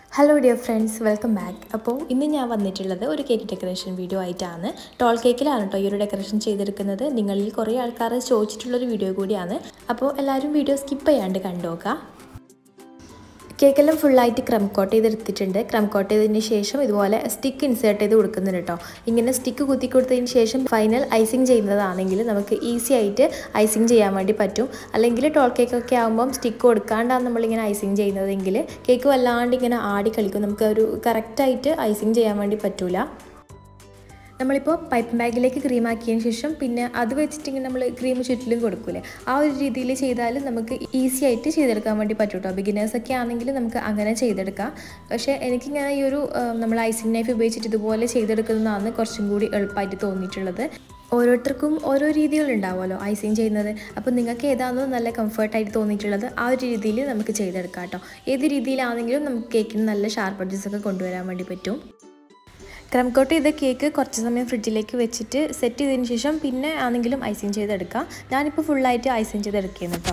hello dear friends welcome back അപ്പോൾ ഇന്ന് ഞാൻ വന്നിട്ടുള്ളത് ഒരു കേക്ക് ഡെക്കറേഷൻ വീഡിയോ ആയിട്ടാണ് ടോൾ കേക്കിലാണ് കേട്ടോ ഈ ഒരു ഡെക്കറേഷൻ ചെയ്തെടുക്കുന്നത് നിങ്ങളിൽ കുറേ ആൾക്കാർ ചോദിച്ചിട്ടുള്ളൊരു വീഡിയോ കൂടിയാണ് അപ്പോൾ എല്ലാവരും വീഡിയോ സ്കിപ്പ് ചെയ്യാണ്ട് കണ്ടുനോക്കുക കേക്കെല്ലാം ഫുള്ളായിട്ട് ക്രം കോട്ട് ചെയ്തെടുത്തിട്ടുണ്ട് ക്രം കോട്ട് ചെയ്തതിന് ശേഷം ഇതുപോലെ സ്റ്റിക്ക് ഇൻസേർട്ട് ചെയ്ത് കൊടുക്കുന്നുണ്ട് കേട്ടോ ഇങ്ങനെ സ്റ്റിക്ക് കുത്തി കൊടുത്തതിന് ശേഷം ഫൈനൽ ഐസിങ് ചെയ്യുന്നതാണെങ്കിൽ നമുക്ക് ഈസി ആയിട്ട് ഐസിങ് ചെയ്യാൻ വേണ്ടി പറ്റും അല്ലെങ്കിൽ ടോൾ കേക്കൊക്കെ ആകുമ്പം സ്റ്റിക്ക് കൊടുക്കാണ്ടാണ് നമ്മളിങ്ങനെ ഐസിങ് ചെയ്യുന്നതെങ്കിൽ കേക്ക് വല്ലാണ്ട് ഇങ്ങനെ ആടി കളിക്കും നമുക്ക് ഒരു കറക്റ്റായിട്ട് ഐസിങ് ചെയ്യാൻ വേണ്ടി പറ്റൂല നമ്മളിപ്പോൾ പൈപ്പ് ബാഗിലേക്ക് ക്രീം ആക്കിയതിന് ശേഷം പിന്നെ അത് വെച്ചിട്ടിങ്ങനെ നമ്മൾ ക്രീം ചുറ്റിലും കൊടുക്കൂലേ ആ ഒരു രീതിയിൽ ചെയ്താൽ നമുക്ക് ഈസി ആയിട്ട് ചെയ്തെടുക്കാൻ വേണ്ടി പറ്റും കേട്ടോ ബിഗിനേഴ്സൊക്കെ ആണെങ്കിൽ നമുക്ക് അങ്ങനെ ചെയ്തെടുക്കാം പക്ഷേ എനിക്കിങ്ങനെ ഈ ഒരു നമ്മൾ ഐസിങ് നൈഫ് ഉപയോഗിച്ചിട്ട് ഇതുപോലെ ചെയ്തെടുക്കുന്നതാണ് കുറച്ചും കൂടി എളുപ്പമായിട്ട് തോന്നിയിട്ടുള്ളത് ഓരോരുത്തർക്കും ഓരോ രീതികളുണ്ടാവുമല്ലോ ഐസിങ് ചെയ്യുന്നത് അപ്പോൾ നിങ്ങൾക്ക് ഏതാണോ നല്ല കംഫർട്ടായിട്ട് തോന്നിയിട്ടുള്ളത് ആ ഒരു രീതിയിൽ നമുക്ക് ചെയ്തെടുക്കാം കേട്ടോ ഏത് രീതിയിലാണെങ്കിലും നമുക്ക് കേക്കിന് നല്ല ഷാർപ്പ് അഡ്ജസ് ഒക്കെ കൊണ്ടുവരാൻ വേണ്ടി പറ്റും ക്രം കോട്ട് ചെയ്ത കേക്ക് കുറച്ച് സമയം ഫ്രിഡ്ജിലേക്ക് വെച്ചിട്ട് സെറ്റ് ചെയ്തതിന് ശേഷം പിന്നെ ആണെങ്കിലും ഐസിങ് ചെയ്തെടുക്കാം ഞാനിപ്പോൾ ഫുള്ളായിട്ട് ഐസിങ് ചെയ്തെടുക്കുന്നു കേട്ടോ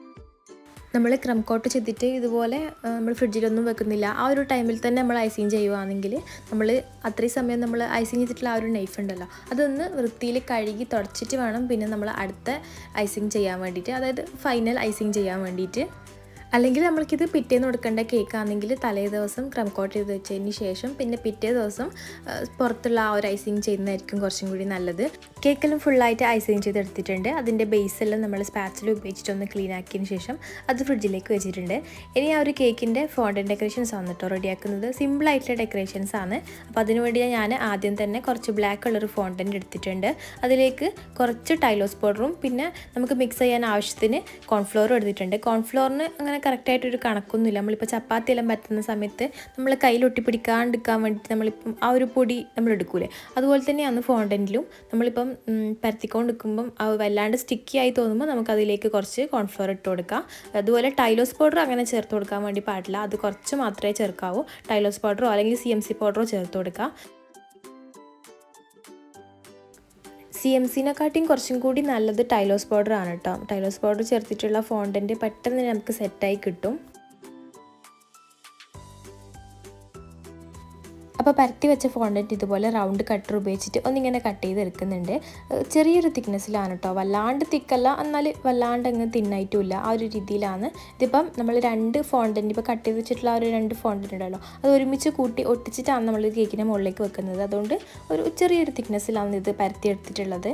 നമ്മൾ ക്രം കോട്ട് ചെയ്തിട്ട് ഇതുപോലെ നമ്മൾ ഫ്രിഡ്ജിലൊന്നും വെക്കുന്നില്ല ആ ഒരു ടൈമിൽ തന്നെ നമ്മൾ ഐസിങ് ചെയ്യുവാണെങ്കിൽ നമ്മൾ അത്രയും സമയം നമ്മൾ ഐസിങ് ചെയ്തിട്ടുള്ള ആ ഒരു നൈഫ് ഉണ്ടല്ലോ അതൊന്ന് വൃത്തിയിൽ കഴുകി തുടച്ചിട്ട് വേണം പിന്നെ നമ്മൾ അടുത്ത ഐസിങ് ചെയ്യാൻ വേണ്ടിയിട്ട് അതായത് ഫൈനൽ ഐസിങ് ചെയ്യാൻ വേണ്ടിയിട്ട് അല്ലെങ്കിൽ നമ്മൾക്കിത് പിറ്റേന്ന് കൊടുക്കേണ്ട കേക്ക് ആണെങ്കിൽ തലേ ദിവസം ക്രം കോട്ട് ചെയ്ത് വെച്ചതിന് ശേഷം പിന്നെ പിറ്റേ ദിവസം പുറത്തുള്ള ആ ഒരു ഐസിങ് ചെയ്യുന്നതായിരിക്കും കുറച്ചും കൂടി നല്ലത് കേക്കെല്ലാം ഫുള്ളായിട്ട് ഐസിങ് ചെയ്തെടുത്തിട്ടുണ്ട് അതിൻ്റെ ബേസെല്ലാം നമ്മൾ സ്പാച്ചിൽ ഉപയോഗിച്ചിട്ടൊന്ന് ക്ലീൻ ആക്കിയതിന് ശേഷം അത് ഫ്രിഡ്ജിലേക്ക് വെച്ചിട്ടുണ്ട് ഇനി ആ ഒരു കേക്കിൻ്റെ ഫോണ്ടൻ ഡെക്കറേഷൻസ് ആണ് കേട്ടോ റെഡിയാക്കുന്നത് സിമ്പിളായിട്ടുള്ള ഡെക്കറേഷൻസ് ആണ് അപ്പോൾ അതിനു വേണ്ടി ഞാൻ ആദ്യം തന്നെ കുറച്ച് ബ്ലാക്ക് കളർ ഫോണ്ടൻ്റ് എടുത്തിട്ടുണ്ട് അതിലേക്ക് കുറച്ച് ടൈലോസ് പൗഡറും പിന്നെ നമുക്ക് മിക്സ് ചെയ്യാൻ ആവശ്യത്തിന് കോൺഫ്ലോറും എടുത്തിട്ടുണ്ട് കോൺഫ്ലോറിന് അങ്ങനെ കറക്റ്റായിട്ടൊരു കണക്കൊന്നുമില്ല നമ്മളിപ്പോൾ ചപ്പാത്തി എല്ലാം പറ്റുന്ന സമയത്ത് നമ്മൾ കയ്യിൽ ഒട്ടിപ്പിടിക്കാണ്ടിരിക്കാൻ വേണ്ടിയിട്ട് നമ്മളിപ്പം ആ ഒരു പൊടി നമ്മൾ എടുക്കൂലേ അതുപോലെ തന്നെയാണ് ഫോണ്ടൻറ്റിലും നമ്മളിപ്പം പരത്തിക്കൊണ്ട് നിൽക്കുമ്പം വല്ലാണ്ട് സ്റ്റിക്കി ആയി തോന്നുമ്പോൾ നമുക്ക് അതിലേക്ക് കുറച്ച് കോൺഫ്ലോർ ഇട്ട് കൊടുക്കാം അതുപോലെ ടൈലോസ് പൗഡർ അങ്ങനെ ചേർത്ത് കൊടുക്കാൻ വേണ്ടി പാടില്ല അത് കുറച്ച് മാത്രമേ ചേർക്കാവൂ ടൈലോസ് പൗഡറോ അല്ലെങ്കിൽ സി എം സി പൗഡറോ ചേർത്ത് കൊടുക്കാം സി എം സിനെക്കാട്ടിയും കുറച്ചും കൂടി നല്ലത് ടൈലോസ് പൗഡർ ആണ് കേട്ടോ ടൈലോസ് പൗഡർ ചേർത്തിട്ടുള്ള ഫോണ്ടൻറ്റ് പെട്ടെന്ന് നമുക്ക് സെറ്റായി കിട്ടും അപ്പോൾ പരത്തി വെച്ച ഫോണ്ടൻറ്റ് ഇതുപോലെ റൗണ്ട് കട്ടർ ഉപയോഗിച്ചിട്ട് ഒന്നിങ്ങനെ കട്ട് ചെയ്തെടുക്കുന്നുണ്ട് ചെറിയൊരു തിക്നെസ്സിലാണ് കേട്ടോ വല്ലാണ്ട് തിക്കല്ല എന്നാൽ വല്ലാണ്ട് അങ്ങ് തിന്നായിട്ടുമില്ല ആ ഒരു രീതിയിലാണ് ഇതിപ്പം നമ്മൾ രണ്ട് ഫോണ്ടൻറ്റ് ഇപ്പോൾ കട്ട് ചെയ്ത് വെച്ചിട്ടുള്ള ആ ഒരു രണ്ട് ഫോണ്ടൻറ്റ് ഉണ്ടല്ലോ അത് ഒരുമിച്ച് കൂട്ടി ഒട്ടിച്ചിട്ടാണ് നമ്മൾ കേക്കിൻ്റെ മുകളിലേക്ക് വെക്കുന്നത് അതുകൊണ്ട് ഒരു ചെറിയൊരു തിക്നെസ്സിലാണ് ഇത് പരത്തി എടുത്തിട്ടുള്ളത്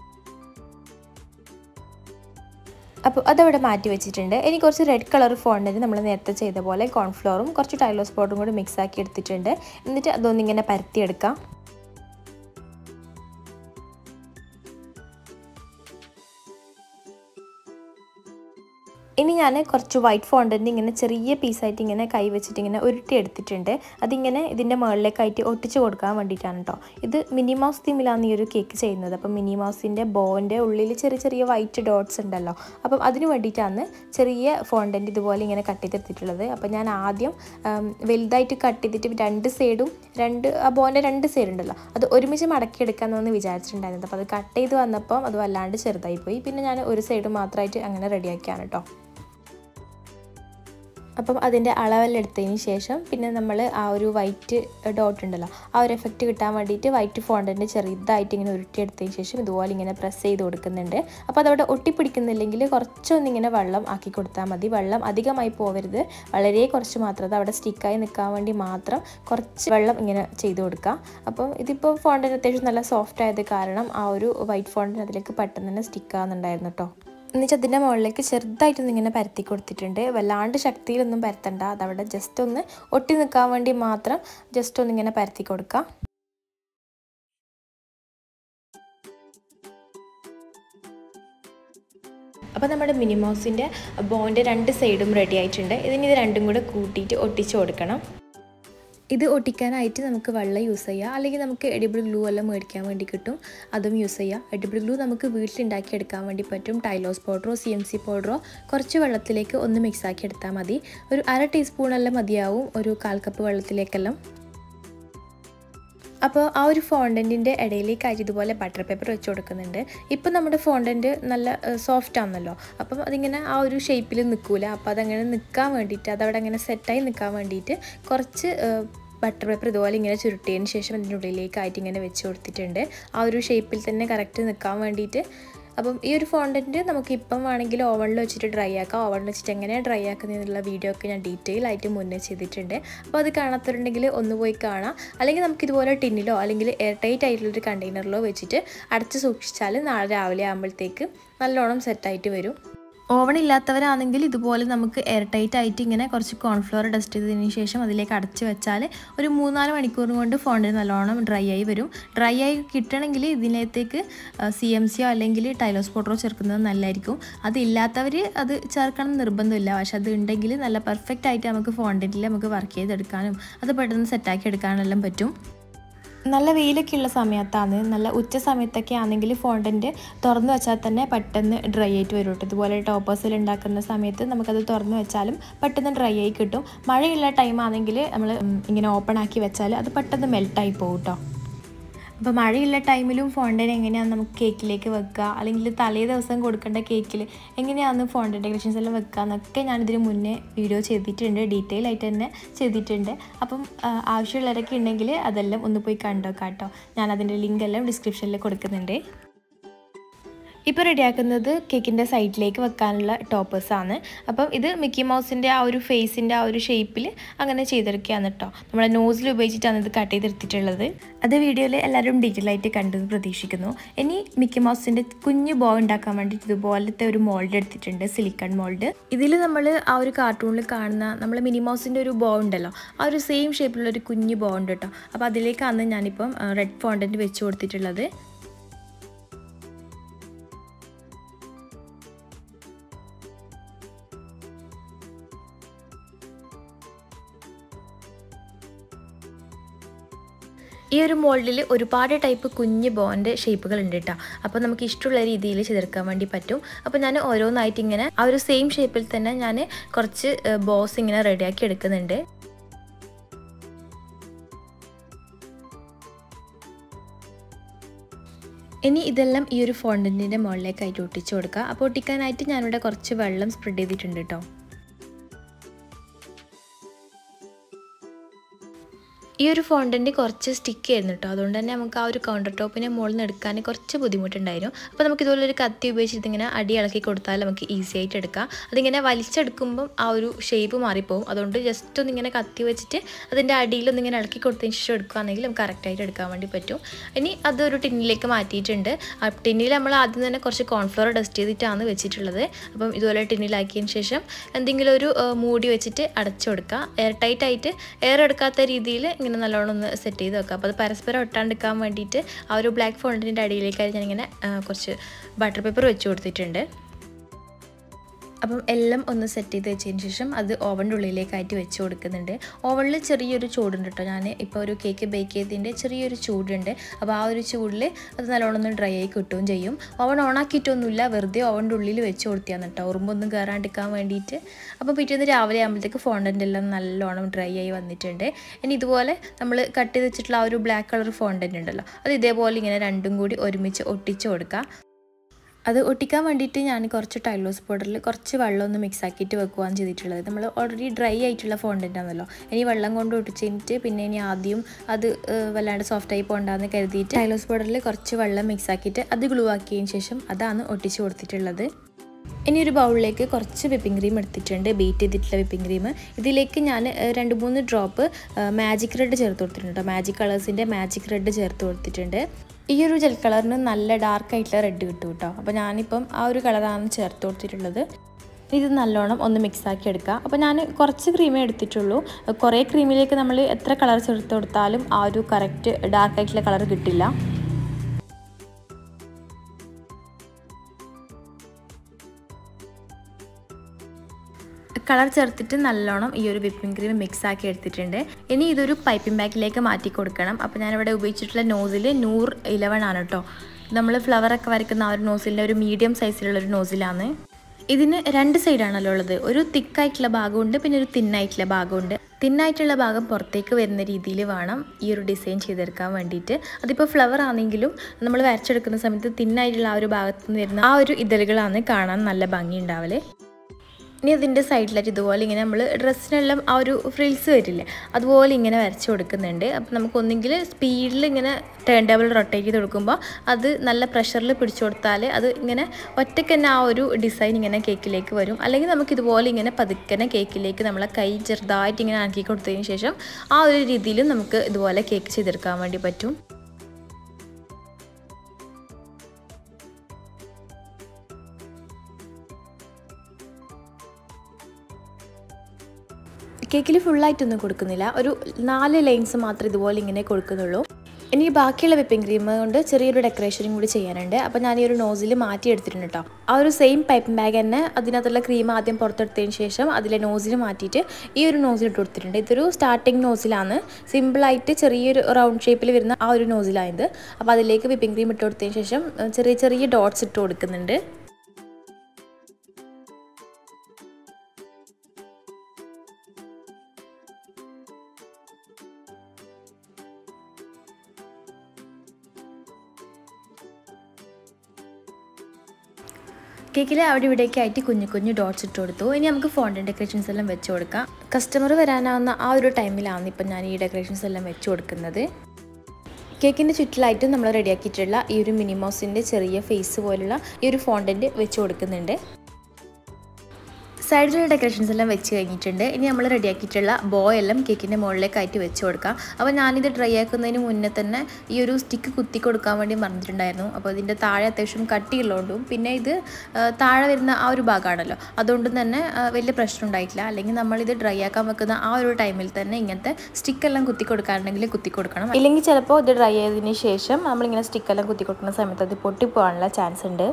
അപ്പോൾ അതവിടെ മാറ്റി വെച്ചിട്ടുണ്ട് ഇനി കുറച്ച് റെഡ് കളർ ഫോണ്ടിന് നമ്മൾ നേരത്തെ ചെയ്ത പോലെ കോൺഫ്ലോറും കുറച്ച് ടൈലോസ് പൗഡറും കൂടി മിക്സ് ആക്കി എടുത്തിട്ടുണ്ട് എന്നിട്ട് അതൊന്നിങ്ങനെ പരത്തിയെടുക്കാം ഇനി ഞാൻ കുറച്ച് വൈറ്റ് ഫോണ്ടൻ്റ് ഇങ്ങനെ ചെറിയ പീസായിട്ട് ഇങ്ങനെ കൈ വെച്ചിട്ട് ഇങ്ങനെ ഉരുട്ടി എടുത്തിട്ടുണ്ട് അതിങ്ങനെ ഇതിൻ്റെ മുകളിലേക്കായിട്ട് ഒട്ടിച്ച് കൊടുക്കാൻ വേണ്ടിയിട്ടാണ് കേട്ടോ ഇത് മിനി മൗസ് തീമിലാണ് ഈ ഒരു കേക്ക് ചെയ്യുന്നത് അപ്പം മിനി മൗസിൻ്റെ ബോൻ്റെ ഉള്ളിൽ ചെറിയ ചെറിയ വൈറ്റ് ഡോട്ട്സ് ഉണ്ടല്ലോ അപ്പം അതിന് വേണ്ടിയിട്ടാണ് ചെറിയ ഫോണ്ടൻ്റ് ഇതുപോലെ ഇങ്ങനെ കട്ട് ചെയ്തെടുത്തിട്ടുള്ളത് അപ്പം ഞാൻ ആദ്യം വലുതായിട്ട് കട്ട് ചെയ്തിട്ട് രണ്ട് സൈഡും രണ്ട് ആ ബോൻ്റെ രണ്ട് സൈഡ് ഉണ്ടല്ലോ അത് ഒരുമിച്ച് മടക്കിയെടുക്കാമെന്നൊന്ന് വിചാരിച്ചിട്ടുണ്ടായിരുന്നത് അപ്പോൾ അത് കട്ട് ചെയ്ത് വന്നപ്പം അത് വല്ലാണ്ട് ചെറുതായി പോയി പിന്നെ ഞാൻ ഒരു സൈഡ് മാത്രമായിട്ട് അങ്ങനെ റെഡിയാക്കിയാണ് കേട്ടോ അപ്പം അതിൻ്റെ അളവെല്ലാം എടുത്തതിന് ശേഷം പിന്നെ നമ്മൾ ആ ഒരു വൈറ്റ് ഡോട്ട് ഉണ്ടല്ലോ ആ ഒരു എഫക്റ്റ് കിട്ടാൻ വേണ്ടിയിട്ട് വൈറ്റ് ഫോണ്ടൻ്റ് ചെറുതായിട്ട് ഇങ്ങനെ ഉരുട്ടിയെടുത്തതിന് ശേഷം ഇതുപോലെ ഇങ്ങനെ പ്രസ് ചെയ്ത് കൊടുക്കുന്നുണ്ട് അപ്പോൾ അതവിടെ ഒട്ടിപ്പിടിക്കുന്നില്ലെങ്കിൽ കുറച്ചൊന്നിങ്ങനെ വെള്ളം ആക്കി കൊടുത്താൽ മതി വെള്ളം അധികമായി പോകരുത് വളരെ കുറച്ച് മാത്രം അത് അവിടെ സ്റ്റിക്കായി നിൽക്കാൻ വേണ്ടി മാത്രം കുറച്ച് വെള്ളം ഇങ്ങനെ ചെയ്ത് കൊടുക്കുക അപ്പം ഇതിപ്പോൾ ഫോണ്ടൻ്റ് അത്യാവശ്യം നല്ല സോഫ്റ്റ് ആയത് കാരണം ആ ഒരു വൈറ്റ് ഫോണ്ടൻ്റ് അതിലേക്ക് പെട്ടെന്ന് തന്നെ സ്റ്റിക്കാകുന്നുണ്ടായിരുന്നു കേട്ടോ എന്നുവെച്ചാൽ അതിൻ്റെ മുകളിലേക്ക് ചെറുതായിട്ടൊന്ന് ഇങ്ങനെ പരത്തി കൊടുത്തിട്ടുണ്ട് വല്ലാണ്ട് ശക്തിയിലൊന്നും പരത്തണ്ട അതവിടെ ജസ്റ്റ് ഒന്ന് ഒട്ടി നിൽക്കാൻ വേണ്ടി മാത്രം ജസ്റ്റ് ഒന്ന് ഇങ്ങനെ പരത്തി കൊടുക്കാം അപ്പോൾ നമ്മുടെ മിനിമോസിൻ്റെ ബോൻ്റെ രണ്ട് സൈഡും റെഡി ആയിട്ടുണ്ട് ഇതിന് ഇത് രണ്ടും കൂടെ കൂട്ടിയിട്ട് ഒട്ടിച്ച് കൊടുക്കണം ഇത് ഒട്ടിക്കാനായിട്ട് നമുക്ക് വെള്ളം യൂസ് ചെയ്യാം അല്ലെങ്കിൽ നമുക്ക് എഡിബിൾ ഗ്ലൂ എല്ലാം മേടിക്കാൻ വേണ്ടി കിട്ടും അതും യൂസ് ചെയ്യാം എഡിബിൾ ഗ്ലൂ നമുക്ക് വീട്ടിലുണ്ടാക്കി എടുക്കാൻ വേണ്ടി പറ്റും ടൈലോസ് പൗഡറോ സി എം സി പൗഡറോ കുറച്ച് വെള്ളത്തിലേക്ക് ഒന്ന് മിക്സ് ആക്കി എടുത്താൽ മതി ഒരു അര ടീസ്പൂണെല്ലാം മതിയാവും ഒരു കാൽ കപ്പ് വെള്ളത്തിലേക്കെല്ലാം അപ്പോൾ ആ ഒരു ഫോണ്ടൻറ്റിൻ്റെ ഇടയിലേക്കായിട്ട് ഇതുപോലെ ബട്ടർ പേപ്പർ വെച്ച് കൊടുക്കുന്നുണ്ട് ഇപ്പം നമ്മുടെ ഫോണ്ടൻറ്റ് നല്ല സോഫ്റ്റ് ആണല്ലോ അപ്പം അതിങ്ങനെ ആ ഒരു ഷേപ്പിൽ നിൽക്കൂല അപ്പോൾ അതങ്ങനെ നിൽക്കാൻ വേണ്ടിയിട്ട് അതവിടെ അങ്ങനെ സെറ്റായി നിൽക്കാൻ വേണ്ടിയിട്ട് കുറച്ച് ബട്ടർ പേപ്പർ ഇതുപോലെ ഇങ്ങനെ ചുരുട്ടിയതിന് ശേഷം അതിൻ്റെ ഉള്ളിലേക്കായിട്ട് ഇങ്ങനെ വെച്ച് കൊടുത്തിട്ടുണ്ട് ആ ഒരു ഷേപ്പിൽ തന്നെ കറക്റ്റ് നിൽക്കാൻ വേണ്ടിയിട്ട് അപ്പം ഈ ഒരു ഫോണ്ടൻറ്റ് നമുക്ക് ഇപ്പം വേണമെങ്കിൽ ഓവണിൽ വെച്ചിട്ട് ഡ്രൈ ആക്കാം ഓവണിൽ വെച്ചിട്ട് എങ്ങനെ ഡ്രൈ ആക്കുന്നതിനുള്ള വീഡിയോ ഒക്കെ ഞാൻ ഡീറ്റെയിൽ ആയിട്ട് മുന്നേ ചെയ്തിട്ടുണ്ട് അപ്പോൾ അത് കാണാത്തവരുണ്ടെങ്കിൽ ഒന്ന് പോയി കാണാം അല്ലെങ്കിൽ നമുക്ക് ഇതുപോലെ ടിന്നിലോ അല്ലെങ്കിൽ എയർ ടൈറ്റ് ആയിട്ടുള്ളൊരു കണ്ടെയ്നറിലോ വെച്ചിട്ട് അടച്ച് സൂക്ഷിച്ചാൽ നാളെ രാവിലെ ആകുമ്പോഴത്തേക്ക് നല്ലോണം സെറ്റായിട്ട് വരും ഓവൺ ഇല്ലാത്തവരാണെങ്കിൽ ഇതുപോലെ നമുക്ക് എയർ ടൈറ്റ് ആയിട്ട് ഇങ്ങനെ കുറച്ച് കോൺഫ്ലവർ ഡസ്റ്റ് ചെയ്തതിന് ശേഷം അതിലേക്ക് അടച്ച് വെച്ചാൽ ഒരു മൂന്നാല് മണിക്കൂർ കൊണ്ട് ഫോണ്ടിന് നല്ലോണം ഡ്രൈ ആയി വരും ഡ്രൈ ആയി കിട്ടണമെങ്കിൽ ഇതിനകത്തേക്ക് സി എം സിയോ അല്ലെങ്കിൽ ടൈലോസ് പൗഡറോ ചേർക്കുന്നത് നല്ലതായിരിക്കും അതില്ലാത്തവർ അത് ചേർക്കണം നിർബന്ധമില്ല പക്ഷെ അത് ഉണ്ടെങ്കിൽ നല്ല പെർഫെക്റ്റ് ആയിട്ട് നമുക്ക് ഫോണ്ടിൽ നമുക്ക് വർക്ക് ചെയ്തെടുക്കാനും അത് പെട്ടെന്ന് സെറ്റാക്കി എടുക്കാനെല്ലാം പറ്റും നല്ല വെയിലൊക്കെ ഉള്ള സമയത്താണ് നല്ല ഉച്ച സമയത്തൊക്കെ ആണെങ്കിൽ ഫോണ്ടൻറ്റ് തുറന്നു വെച്ചാൽ തന്നെ പെട്ടെന്ന് ഡ്രൈ ആയിട്ട് വരും കേട്ടോ ഇതുപോലെ ടോപ്പേഴ്സിൽ ഉണ്ടാക്കുന്ന സമയത്ത് നമുക്കത് തുറന്നു വെച്ചാലും പെട്ടെന്ന് ഡ്രൈ ആയി കിട്ടും മഴയുള്ള ടൈം ആണെങ്കിൽ നമ്മൾ ഇങ്ങനെ ഓപ്പൺ ആക്കി വെച്ചാൽ അത് പെട്ടെന്ന് മെൽട്ടായി പോകും കേട്ടോ അപ്പോൾ മഴയുള്ള ടൈമിലും ഫോണ്ടൻ എങ്ങനെയാണ് നമുക്ക് കേക്കിലേക്ക് വെക്കുക അല്ലെങ്കിൽ തലേ ദിവസം കൊടുക്കേണ്ട കേക്കിൽ എങ്ങനെയാണ് ഫോണ്ടൻ ഡെക്കറേഷൻസ് എല്ലാം വെക്കുക എന്നൊക്കെ ഞാനിതിന് മുന്നേ വീഡിയോ ചെയ്തിട്ടുണ്ട് ഡീറ്റെയിൽ ആയിട്ട് തന്നെ ചെയ്തിട്ടുണ്ട് അപ്പം ആവശ്യമുള്ളവരൊക്കെ ഉണ്ടെങ്കിൽ അതെല്ലാം ഒന്ന് പോയി കണ്ടോക്കാം കേട്ടോ ഞാൻ അതിൻ്റെ ലിങ്ക് എല്ലാം ഡിസ്ക്രിപ്ഷനിൽ കൊടുക്കുന്നുണ്ട് ഇപ്പോൾ റെഡിയാക്കുന്നത് കേക്കിൻ്റെ സൈഡിലേക്ക് വെക്കാനുള്ള ടോപ്പേഴ്സാണ് അപ്പം ഇത് മിക്കി മൗസിൻ്റെ ആ ഒരു ഫേസിൻ്റെ ആ ഒരു ഷേപ്പിൽ അങ്ങനെ ചെയ്തെടുക്കുകയാണ് കേട്ടോ നമ്മളെ നോസിൽ ഉപയോഗിച്ചിട്ടാണ് ഇത് കട്ട് ചെയ്തെടുത്തിട്ടുള്ളത് അത് വീഡിയോയിൽ എല്ലാവരും ഡീറ്റെയിൽ ആയിട്ട് കണ്ടെന്ന് പ്രതീക്ഷിക്കുന്നു ഇനി മിക്കി മൗസിൻ്റെ കുഞ്ഞു ബോ ഉണ്ടാക്കാൻ വേണ്ടിയിട്ട് ഇതുപോലത്തെ ഒരു മോൾഡ് എടുത്തിട്ടുണ്ട് സിലിക്കൺ മോൾഡ് ഇതിൽ നമ്മൾ ആ ഒരു കാർട്ടൂണിൽ കാണുന്ന നമ്മൾ മിനി മൗസിൻ്റെ ഒരു ബോ ഉണ്ടല്ലോ ആ ഒരു സെയിം ഷേപ്പിലുള്ള ഒരു കുഞ്ഞു ബോ ഉണ്ട് കേട്ടോ അപ്പോൾ അതിലേക്കാണ് ഞാനിപ്പം റെഡ് ഫോണ്ടൻറ്റ് വെച്ച് കൊടുത്തിട്ടുള്ളത് ഈ ഒരു മോൾഡിൽ ഒരുപാട് ടൈപ്പ് കുഞ്ഞ് ബോൻ്റെ ഷേപ്പുകൾ ഉണ്ട് കേട്ടോ അപ്പോൾ നമുക്ക് ഇഷ്ടമുള്ള രീതിയിൽ ചെയ്തെടുക്കാൻ വേണ്ടി പറ്റും അപ്പോൾ ഞാൻ ഓരോന്നായിട്ട് ഇങ്ങനെ ആ ഒരു സെയിം ഷേപ്പിൽ തന്നെ ഞാൻ കുറച്ച് ബോസ് ഇങ്ങനെ റെഡിയാക്കി എടുക്കുന്നുണ്ട് ഇനി ഇതെല്ലാം ഈ ഒരു ഫോണ്ടൻറ്റിൻ്റെ മുകളിലേക്കായിട്ട് ഒട്ടിച്ചു കൊടുക്കുക അപ്പോൾ ഒട്ടിക്കാനായിട്ട് ഞാനിവിടെ കുറച്ച് വെള്ളം സ്പ്രെഡ് ചെയ്തിട്ടുണ്ട് കേട്ടോ ഈ ഒരു ഫോണ്ടൻറ്റ് കുറച്ച് സ്റ്റിക്ക് ആയിരുന്നു കേട്ടോ അതുകൊണ്ട് തന്നെ നമുക്ക് ആ ഒരു കൗണ്ടർ ടോപ്പിനെ മുകളിൽ നിന്ന് എടുക്കാൻ കുറച്ച് ബുദ്ധിമുട്ടുണ്ടായിരുന്നു അപ്പോൾ നമുക്ക് ഇതുപോലെ ഒരു കത്തി ഉപയോഗിച്ചിട്ട് ഇങ്ങനെ അടി ഇളക്കി കൊടുത്താൽ നമുക്ക് ഈസി ആയിട്ട് എടുക്കാം അതിങ്ങനെ വലിച്ചെടുക്കുമ്പം ആ ഒരു ഷേപ്പ് മാറിപ്പോവും അതുകൊണ്ട് ജസ്റ്റ് ഒന്നിങ്ങനെ കത്തി വെച്ചിട്ട് അതിൻ്റെ അടിയിലൊന്നിങ്ങനെ ഇളക്കി കൊടുത്തതിന് ശേഷം എടുക്കുകയാണെങ്കിൽ നമുക്ക് കറക്റ്റായിട്ട് എടുക്കാൻ വേണ്ടി പറ്റും ഇനി അതൊരു ടിന്നിലേക്ക് മാറ്റിയിട്ടുണ്ട് ആ ടിന്നിൽ നമ്മൾ ആദ്യം തന്നെ കുറച്ച് കോൺഫ്ലവർ ഡസ്റ്റ് ചെയ്തിട്ടാണ് വെച്ചിട്ടുള്ളത് അപ്പം ഇതുപോലെ ടിന്നിലാക്കിയതിന് ശേഷം എന്തെങ്കിലും ഒരു മൂടി വെച്ചിട്ട് അടച്ചു കൊടുക്കുക എയർ ടൈറ്റ് ആയിട്ട് എയർ എടുക്കാത്ത രീതിയിൽ ഇങ്ങനെ നല്ലോണം ഒന്ന് സെറ്റ് ചെയ്ത് വെക്കുക അപ്പോൾ അത് പരസ്പരം ഒട്ടാണ്ടിരിക്കാൻ വേണ്ടിയിട്ട് ആ ഒരു ബ്ലാക്ക് ഫോണ്ടിൻ്റെ അടിയിലേക്കായി ഞാനിങ്ങനെ കുറച്ച് ബട്ടർ പേപ്പർ വെച്ച് കൊടുത്തിട്ടുണ്ട് അപ്പം എല്ലാം ഒന്ന് സെറ്റ് ചെയ്ത് വെച്ചതിന് ശേഷം അത് ഓവൻ്റെ ഉള്ളിലേക്കായിട്ട് വെച്ച് കൊടുക്കുന്നുണ്ട് ഓവനിൽ ചെറിയൊരു ചൂടുണ്ട് കേട്ടോ ഞാൻ ഇപ്പോൾ ഒരു കേക്ക് ബേക്ക് ചെയ്തതിൻ്റെ ചെറിയൊരു ചൂടുണ്ട് അപ്പോൾ ആ ഒരു ചൂടിൽ അത് നല്ലോണം ഒന്ന് ഡ്രൈ ആയി കിട്ടുകയും ചെയ്യും ഓവൻ ഓണാക്കിയിട്ടൊന്നുമില്ല വെറുതെ ഓവൻ്റെ ഉള്ളിൽ വെച്ച് കൊടുത്തിയാണ് കേട്ടോ ഉറുമ്പൊന്നും കയറാണ്ടിരിക്കാൻ വേണ്ടിയിട്ട് അപ്പോൾ പിറ്റേന്ന് രാവിലെ ആകുമ്പോഴത്തേക്ക് ഫോണ്ടൻ്റ് എല്ലാം നല്ലോണം ഡ്രൈ ആയി വന്നിട്ടുണ്ട് ഇനി ഇതുപോലെ നമ്മൾ കട്ട് ചെയ്ത് വെച്ചിട്ടുള്ള ആ ഒരു ബ്ലാക്ക് കളർ ഫോണ്ടൻ്റ് ഉണ്ടല്ലോ അത് ഇതേപോലെ ഇങ്ങനെ രണ്ടും കൂടി ഒരുമിച്ച് ഒട്ടിച്ച് കൊടുക്കുക അത് ഒട്ടിക്കാൻ വേണ്ടിയിട്ട് ഞാൻ കുറച്ച് ടൈലോസ് പൗഡറിൽ കുറച്ച് വെള്ളം ഒന്ന് മിക്സ് ആക്കിയിട്ട് വെക്കുകയാണ് ചെയ്തിട്ടുള്ളത് നമ്മൾ ഓൾറെഡി ഡ്രൈ ആയിട്ടുള്ള ഫോണ്ടൻ്റ് ആണല്ലോ ഇനി വെള്ളം കൊണ്ട് ഒട്ടിച്ചിട്ട് പിന്നെ ഇനി ആദ്യം അത് വല്ലാണ്ട് സോഫ്റ്റ് ആയി പോകണ്ടെന്ന് കരുതിയിട്ട് ടൈലോസ് പൗഡറിൽ കുറച്ച് വെള്ളം മിക്സ് ആക്കിയിട്ട് അത് ഗ്ലൂ ആക്കിയതിന് ശേഷം അതാണ് ഒട്ടിച്ച് കൊടുത്തിട്ടുള്ളത് ഇനി ഒരു ബൗളിലേക്ക് കുറച്ച് വിപ്പിംഗ് ക്രീം എടുത്തിട്ടുണ്ട് ബീറ്റ് ചെയ്തിട്ടുള്ള വിപ്പിംഗ് ക്രീം ഇതിലേക്ക് ഞാൻ രണ്ട് മൂന്ന് ഡ്രോപ്പ് മാജിക് റെഡ് ചേർത്ത് കൊടുത്തിട്ടുണ്ട് മാജിക് കളേഴ്സിൻ്റെ മാജിക് റെഡ് ചേർത്ത് കൊടുത്തിട്ടുണ്ട് ഈ ഒരു ജെൽ കളറിന് നല്ല ഡാർക്ക് ആയിട്ടുള്ള റെഡ് കിട്ടും കേട്ടോ അപ്പോൾ ഞാനിപ്പം ആ ഒരു കളറാണ് ചേർത്ത് കൊടുത്തിട്ടുള്ളത് ഇത് നല്ലോണം ഒന്ന് മിക്സ് ആക്കി എടുക്കുക അപ്പോൾ ഞാൻ കുറച്ച് ക്രീമേ എടുത്തിട്ടുള്ളൂ കുറേ ക്രീമിലേക്ക് നമ്മൾ എത്ര കളർ ചേർത്ത് കൊടുത്താലും ആ ഒരു കറക്റ്റ് ഡാർക്ക് ആയിട്ടുള്ള കളർ കിട്ടില്ല കളർ ചേർത്തിട്ട് നല്ലോണം ഈ ഒരു വിപ്പിംഗ് ക്രീം മിക്സ് ആക്കി എടുത്തിട്ടുണ്ട് ഇനി ഇതൊരു പൈപ്പിംഗ് ബാഗിലേക്ക് മാറ്റി കൊടുക്കണം അപ്പോൾ ഞാനിവിടെ ഉപയോഗിച്ചിട്ടുള്ള നോസിൽ നൂർ ഇലവൺ ആണ് കേട്ടോ നമ്മൾ ഫ്ലവറൊക്കെ വരയ്ക്കുന്ന ആ ഒരു നോസിലിൻ്റെ ഒരു മീഡിയം സൈസിലുള്ള ഒരു നോസിലാണ് ഇതിന് രണ്ട് സൈഡാണല്ലോ ഉള്ളത് ഒരു തിക്കായിട്ടുള്ള ഭാഗമുണ്ട് പിന്നെ ഒരു തിന്നായിട്ടുള്ള ഭാഗമുണ്ട് തിന്നായിട്ടുള്ള ഭാഗം പുറത്തേക്ക് വരുന്ന രീതിയിൽ വേണം ഈ ഒരു ഡിസൈൻ ചെയ്തെടുക്കാൻ വേണ്ടിയിട്ട് അതിപ്പോൾ ഫ്ലവർ ആണെങ്കിലും നമ്മൾ വരച്ചെടുക്കുന്ന സമയത്ത് തിന്നായിട്ടുള്ള ആ ഒരു ഭാഗത്ത് നിന്ന് വരുന്ന ആ ഒരു ഇതളുകളാണ് കാണാൻ നല്ല ഭംഗി ഉണ്ടാവല് ഇനി അതിൻ്റെ സൈഡിലായിട്ട് ഇതുപോലെ ഇങ്ങനെ നമ്മൾ ഡ്രസ്സിനെല്ലാം ആ ഒരു ഫ്രിൽസ് വരില്ലേ അതുപോലെ ഇങ്ങനെ വരച്ച് കൊടുക്കുന്നുണ്ട് അപ്പോൾ നമുക്ക് ഒന്നെങ്കിൽ സ്പീഡിൽ ഇങ്ങനെ ടേൺ ടേബിൾ റൊട്ടേറ്റ് ചെയ്ത് കൊടുക്കുമ്പോൾ അത് നല്ല പ്രഷറിൽ പിടിച്ചു കൊടുത്താൽ അത് ഇങ്ങനെ ഒറ്റയ്ക്ക് തന്നെ ആ ഒരു ഡിസൈൻ ഇങ്ങനെ കേക്കിലേക്ക് വരും അല്ലെങ്കിൽ നമുക്ക് ഇതുപോലെ ഇങ്ങനെ പതുക്കനെ കേക്കിലേക്ക് നമ്മളെ കൈ ചെറുതായിട്ട് ഇങ്ങനെ ആക്കി കൊടുത്തതിന് ശേഷം ആ ഒരു രീതിയിലും നമുക്ക് ഇതുപോലെ കേക്ക് ചെയ്തെടുക്കാൻ വേണ്ടി പറ്റും കേക്കിൽ ഫുള്ളായിട്ടൊന്നും കൊടുക്കുന്നില്ല ഒരു നാല് ലൈൻസ് മാത്രമേ ഇതുപോലെ ഇങ്ങനെ കൊടുക്കുന്നുള്ളൂ ഇനി ബാക്കിയുള്ള വിപ്പിംഗ് ക്രീം കൊണ്ട് ചെറിയൊരു ഡെക്കറേഷനും കൂടി ചെയ്യാനുണ്ട് അപ്പോൾ ഞാൻ ഈ ഒരു നോസിൽ മാറ്റി എടുത്തിട്ടുണ്ട് കേട്ടോ ആ ഒരു സെയിം പൈപ്പ് ബാഗ് തന്നെ അതിനകത്തുള്ള ക്രീം ആദ്യം പുറത്തെടുത്തതിന് ശേഷം അതിലെ നോസിൽ മാറ്റിയിട്ട് ഈ ഒരു നോസിൽ ഇട്ട് കൊടുത്തിട്ടുണ്ട് ഇതൊരു സ്റ്റാർട്ടിങ് നോസിലാണ് സിമ്പിളായിട്ട് ചെറിയൊരു റൗണ്ട് ഷേപ്പിൽ വരുന്ന ആ ഒരു നോസിലായത് അപ്പോൾ അതിലേക്ക് വിപ്പിംഗ് ക്രീം ഇട്ട് കൊടുത്തതിന് ശേഷം ചെറിയ ചെറിയ ഡോട്ട്സ് ഇട്ട് കൊടുക്കുന്നുണ്ട് കേക്കിൽ അവിടെ ഇവിടെയൊക്കെ ആയിട്ട് കുഞ്ഞു കുഞ്ഞു ഡോട്ട്സ് ഇട്ട് കൊടുത്തു ഇനി നമുക്ക് ഫോണ്ടൻ ഡെക്കറേഷൻസ് എല്ലാം വെച്ച് കൊടുക്കാം കസ്റ്റമർ വരാനാവുന്ന ആ ഒരു ടൈമിലാണ് ഇപ്പം ഞാൻ ഈ ഡെക്കറേഷൻസ് എല്ലാം വെച്ച് കൊടുക്കുന്നത് കേക്കിൻ്റെ ചുറ്റിലായിട്ടും നമ്മൾ റെഡിയാക്കിയിട്ടുള്ള ഈ ഒരു മിനിമോസിൻ്റെ ചെറിയ ഫേസ് പോലുള്ള ഈ ഒരു ഫോണ്ടൻറ്റ് വെച്ച് കൊടുക്കുന്നുണ്ട് സൈഡിലുള്ള ഡെക്കറേഷൻസ് എല്ലാം വെച്ച് കഴിഞ്ഞിട്ടുണ്ട് ഇനി നമ്മൾ റെഡിയാക്കിയിട്ടുള്ള ബോ എല്ലാം കേക്കിൻ്റെ മുകളിലേക്കായിട്ട് വെച്ച് കൊടുക്കാം അപ്പോൾ ഞാനിത് ഡ്രൈ ആക്കുന്നതിന് മുന്നേ തന്നെ ഈ ഒരു സ്റ്റിക്ക് കുത്തി കൊടുക്കാൻ വേണ്ടി മറന്നിട്ടുണ്ടായിരുന്നു അപ്പോൾ ഇതിൻ്റെ താഴെ അത്യാവശ്യം കട്ടിയുള്ളതുകൊണ്ടും പിന്നെ ഇത് താഴെ വരുന്ന ആ ഒരു ഭാഗമാണല്ലോ അതുകൊണ്ട് തന്നെ വലിയ പ്രശ്നം ഉണ്ടായിട്ടില്ല അല്ലെങ്കിൽ നമ്മളിത് ഡ്രൈ ആക്കാൻ വെക്കുന്ന ആ ഒരു ടൈമിൽ തന്നെ ഇങ്ങനത്തെ സ്റ്റിക്കെല്ലാം കുത്തി കൊടുക്കാനുണ്ടെങ്കിൽ കുത്തി കൊടുക്കണം ഇല്ലെങ്കിൽ ചിലപ്പോൾ ഇത് ഡ്രൈ ആയതിന് ശേഷം നമ്മളിങ്ങനെ സ്റ്റിക്കെല്ലാം കുത്തി കൊടുക്കുന്ന സമയത്ത് അത് പൊട്ടിപ്പോകാനുള്ള ചാൻസ് ഉണ്ട്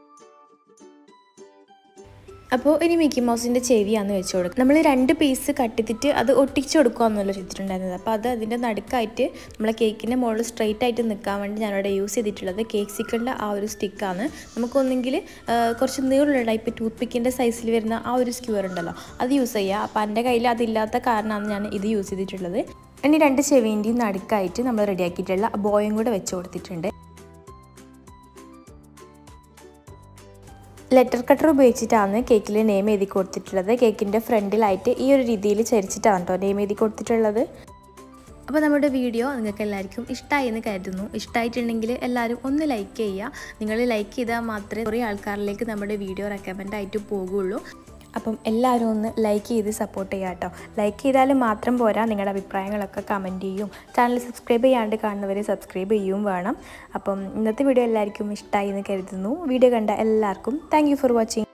അപ്പോൾ ഇനി മിക്കി മൗസിൻ്റെ ചെവിയാന്ന് വെച്ച് കൊടുക്കുക നമ്മൾ രണ്ട് പീസ് കട്ടിത്തിട്ട് അത് ഒട്ടിച്ച് കൊടുക്കുകയെന്നല്ലോ ചെയ്തിട്ടുണ്ടായിരുന്നത് അപ്പോൾ അത് അതിൻ്റെ നടുക്കായിട്ട് നമ്മളെ കേക്കിൻ്റെ മുകളിൽ സ്ട്രെയിറ്റ് ആയിട്ട് നിൽക്കാൻ വേണ്ടി ഞാനിവിടെ യൂസ് ചെയ്തിട്ടുള്ളത് കേക്ക് സിക്കറിൻ്റെ ആ ഒരു സ്റ്റിക്കാണ് നമുക്കൊന്നെങ്കിൽ കുറച്ച് നീളമുള്ള ടൈപ്പ് ടൂത്ത് പിക്കിൻ്റെ സൈസിൽ വരുന്ന ആ ഒരു സ്ക്യൂർ ഉണ്ടല്ലോ അത് യൂസ് ചെയ്യുക അപ്പോൾ എൻ്റെ കയ്യിൽ അതില്ലാത്ത കാരണമാണ് ഞാൻ ഇത് യൂസ് ചെയ്തിട്ടുള്ളത് ഇനി രണ്ട് ചെവിൻ്റെയും നടുക്കായിട്ട് നമ്മൾ റെഡിയാക്കിയിട്ടുള്ള ബോയും കൂടെ വെച്ച് കൊടുത്തിട്ടുണ്ട് ലെറ്റർ കട്ടർ ഉപയോഗിച്ചിട്ടാണ് കേക്കിൽ നെയിം എഴുതി കൊടുത്തിട്ടുള്ളത് കേക്കിൻ്റെ ഫ്രണ്ടിലായിട്ട് ഈ ഒരു രീതിയിൽ ചരിച്ചിട്ടാണ് കേട്ടോ നെയിം എഴുതി കൊടുത്തിട്ടുള്ളത് അപ്പോൾ നമ്മുടെ വീഡിയോ നിങ്ങൾക്ക് എല്ലാവർക്കും ഇഷ്ടമായി എന്ന് കരുതുന്നു ഇഷ്ടമായിട്ടുണ്ടെങ്കിൽ എല്ലാവരും ഒന്ന് ലൈക്ക് ചെയ്യുക നിങ്ങൾ ലൈക്ക് ചെയ്താൽ മാത്രമേ കുറേ ആൾക്കാരിലേക്ക് നമ്മുടെ വീഡിയോ റെക്കമെൻഡ് ആയിട്ട് പോകുള്ളൂ അപ്പം എല്ലാവരും ഒന്ന് ലൈക്ക് ചെയ്ത് സപ്പോർട്ട് ചെയ്യുക കേട്ടോ ലൈക്ക് ചെയ്താൽ മാത്രം പോരാ നിങ്ങളുടെ അഭിപ്രായങ്ങളൊക്കെ കമൻറ്റ് ചെയ്യും ചാനൽ സബ്സ്ക്രൈബ് ചെയ്യാണ്ട് കാണുന്നവരെ സബ്സ്ക്രൈബ് ചെയ്യുകയും വേണം അപ്പം ഇന്നത്തെ വീഡിയോ എല്ലാവർക്കും ഇഷ്ടമായി എന്ന് കരുതുന്നു വീഡിയോ കണ്ട എല്ലാവർക്കും താങ്ക് ഫോർ വാച്ചിങ്